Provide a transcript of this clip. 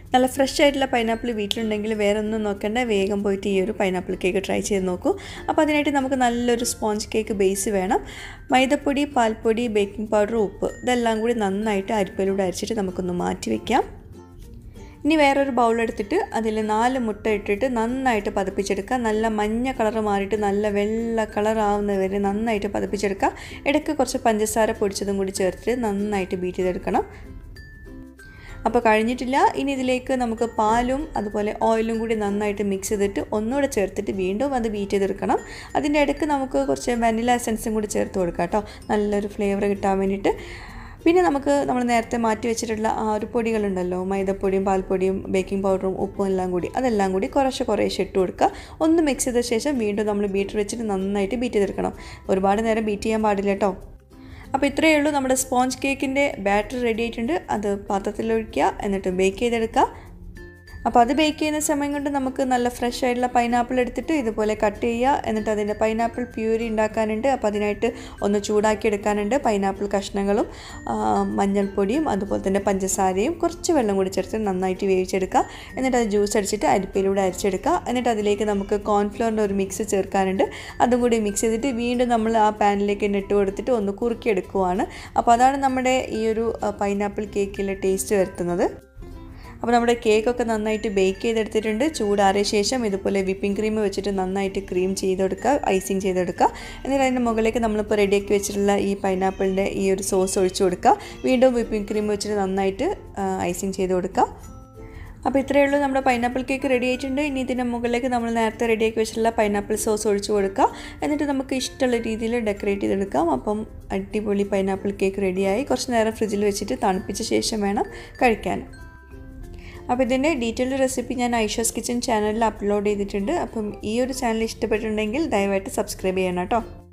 നല്ല ഫ്രഷ് ആയിട്ടുള്ള പൈനാപ്പിൾ വീട്ടിലുണ്ടെങ്കിൽ വേറെ ഒന്നും നോക്കണ്ട വേഗം പോയിട്ട് ഈ ഒരു പൈനാപ്പിൾ കേക്ക് ട്രൈ ചെയ്ത് നോക്കൂ അപ്പോൾ അതിനായിട്ട് നമുക്ക് നല്ലൊരു സ്പോഞ്ച് കേക്ക് ബേസ് വേണം മൈദപ്പൊടി പാൽപ്പൊടി ബേക്കിംഗ് പൗഡർ ഉപ്പ് ഇതെല്ലാം കൂടി നന്നായിട്ട് അരിപ്പയിലൂടെ അരിച്ചിട്ട് നമുക്കൊന്ന് മാറ്റി വയ്ക്കാം ഇനി വേറൊരു ബൗൾ എടുത്തിട്ട് അതിൽ നാല് മുട്ട ഇട്ടിട്ട് നന്നായിട്ട് പതപ്പിച്ചെടുക്കുക നല്ല മഞ്ഞ കളർ മാറിയിട്ട് നല്ല വെള്ള കളർ ആവുന്നത് വരെ നന്നായിട്ട് പതപ്പിച്ചെടുക്കുക ഇടയ്ക്ക് കുറച്ച് പഞ്ചസാര പൊടിച്ചതും കൂടി ചേർത്തിട്ട് നന്നായിട്ട് ബീറ്റ് ചെയ്തെടുക്കണം അപ്പോൾ കഴിഞ്ഞിട്ടില്ല ഇനി ഇതിലേക്ക് നമുക്ക് പാലും അതുപോലെ ഓയിലും കൂടി നന്നായിട്ട് മിക്സ് ചെയ്തിട്ട് ഒന്നുകൂടെ ചേർത്തിട്ട് വീണ്ടും അത് ബീറ്റ് ചെയ്തെടുക്കണം അതിൻ്റെ ഇടയ്ക്ക് നമുക്ക് കുറച്ച് വാനില എസൻസും കൂടി ചേർത്ത് കൊടുക്കാം കേട്ടോ നല്ലൊരു ഫ്ലേവർ കിട്ടാൻ വേണ്ടിയിട്ട് പിന്നെ നമുക്ക് നമ്മൾ നേരത്തെ മാറ്റി വെച്ചിട്ടുള്ള ആ ഒരു പൊടികളുണ്ടല്ലോ മൈദപ്പൊടിയും പാൽപ്പൊടിയും ബേക്കിംഗ് പൗഡറും ഉപ്പും എല്ലാം കൂടി അതെല്ലാം കൂടി കുറേശ്ശെ കുറേശ്ശെ ഇട്ട് കൊടുക്കുക ഒന്ന് മിക്സ് ചെയ്ത ശേഷം വീണ്ടും നമ്മൾ ബീറ്റർ വെച്ചിട്ട് നന്നായിട്ട് ബീറ്റ് ചെയ്തെടുക്കണം ഒരുപാട് നേരം ബീറ്റ് ചെയ്യാൻ പാടില്ല കേട്ടോ അപ്പോൾ ഇത്രയേ ഉള്ളൂ നമ്മുടെ സ്പോഞ്ച് കേക്കിൻ്റെ ബാറ്റർ റെഡി ആയിട്ടുണ്ട് അത് പാത്രത്തിലൊഴിക്കുക എന്നിട്ട് ബേക്ക് ചെയ്തെടുക്കുക അപ്പോൾ അത് ബേക്ക് ചെയ്യുന്ന സമയം കൊണ്ട് നമുക്ക് നല്ല ഫ്രഷ് ആയിട്ടുള്ള പൈനാപ്പിൾ എടുത്തിട്ട് ഇതുപോലെ കട്ട് ചെയ്യുക എന്നിട്ട് അതിൻ്റെ പൈനാപ്പിൾ പ്യൂരി ഉണ്ടാക്കാനുണ്ട് അപ്പോൾ അതിനായിട്ട് ഒന്ന് ചൂടാക്കി എടുക്കാനുണ്ട് പൈനാപ്പിൾ കഷ്ണങ്ങളും മഞ്ഞൾപ്പൊടിയും അതുപോലെ തന്നെ പഞ്ചസാരയും കുറച്ച് വെള്ളം കൂടി ചേർത്ത് നന്നായിട്ട് വേവിച്ചെടുക്കുക എന്നിട്ട് അത് ജ്യൂസ് അടിച്ചിട്ട് അരിപ്പയിലൂടെ അരിച്ചെടുക്കുക എന്നിട്ട് അതിലേക്ക് നമുക്ക് കോൺഫ്ലോറിൻ്റെ ഒരു മിക്സ് ചേർക്കാനുണ്ട് അതും കൂടി മിക്സ് ചെയ്തിട്ട് വീണ്ടും നമ്മൾ ആ പാനിലേക്ക് തന്നെ ഇട്ട് കൊടുത്തിട്ട് ഒന്ന് കുറുക്കിയെടുക്കുവാണ് അപ്പോൾ അതാണ് നമ്മുടെ ഈ ഒരു പൈനാപ്പിൾ കേക്കിലെ ടേസ്റ്റ് വരുത്തുന്നത് അപ്പോൾ നമ്മുടെ കേക്കൊക്കെ നന്നായിട്ട് ബേക്ക് ചെയ്തെടുത്തിട്ടുണ്ട് ചൂടാറിയ ശേഷം ഇതുപോലെ വിപ്പിംഗ് ക്രീം വെച്ചിട്ട് നന്നായിട്ട് ക്രീം ചെയ്തെടുക്കുക ഐസിങ് ചെയ്തെടുക്കുക എന്നിട്ട് അതിൻ്റെ മുകളിലേക്ക് നമ്മളിപ്പോൾ റെഡിയാക്കി വെച്ചിട്ടുള്ള ഈ പൈനാപ്പിളിൻ്റെ ഈ ഒരു സോസ് ഒഴിച്ചു കൊടുക്കുക വീണ്ടും വിപ്പിംഗ് ക്രീം വെച്ചിട്ട് നന്നായിട്ട് ഐസിങ് ചെയ്ത് കൊടുക്കുക അപ്പോൾ ഇത്രയേ ഉള്ളൂ നമ്മുടെ പൈനാപ്പിൾ കേക്ക് റെഡി ആയിട്ടുണ്ട് ഇനി ഇതിൻ്റെ മുകളിലേക്ക് നമ്മൾ നേരത്തെ റെഡിയാക്കി വെച്ചിട്ടുള്ള പൈനാപ്പിൾ സോസ് ഒഴിച്ചു കൊടുക്കുക എന്നിട്ട് നമുക്ക് ഇഷ്ടമുള്ള രീതിയിൽ ഡെക്കറേറ്റ് ചെയ്തെടുക്കാം അപ്പം അടിപൊളി പൈനാപ്പിൾ കേക്ക് റെഡിയായി കുറച്ച് നേരം ഫ്രിഡ്ജിൽ വെച്ചിട്ട് തണുപ്പിച്ച ശേഷം വേണം കഴിക്കാൻ അപ്പോൾ ഇതിൻ്റെ ഡീറ്റെയിൽഡ് റെസിപ്പി ഞാൻ ഐഷോസ് കിച്ചൻ ചാനലിൽ അപ്ലോഡ് ചെയ്തിട്ടുണ്ട് അപ്പം ഈ ഒരു ചാനൽ ഇഷ്ടപ്പെട്ടിട്ടുണ്ടെങ്കിൽ ദയവായിട്ട് സബ്സ്ക്രൈബ് ചെയ്യണം കേട്ടോ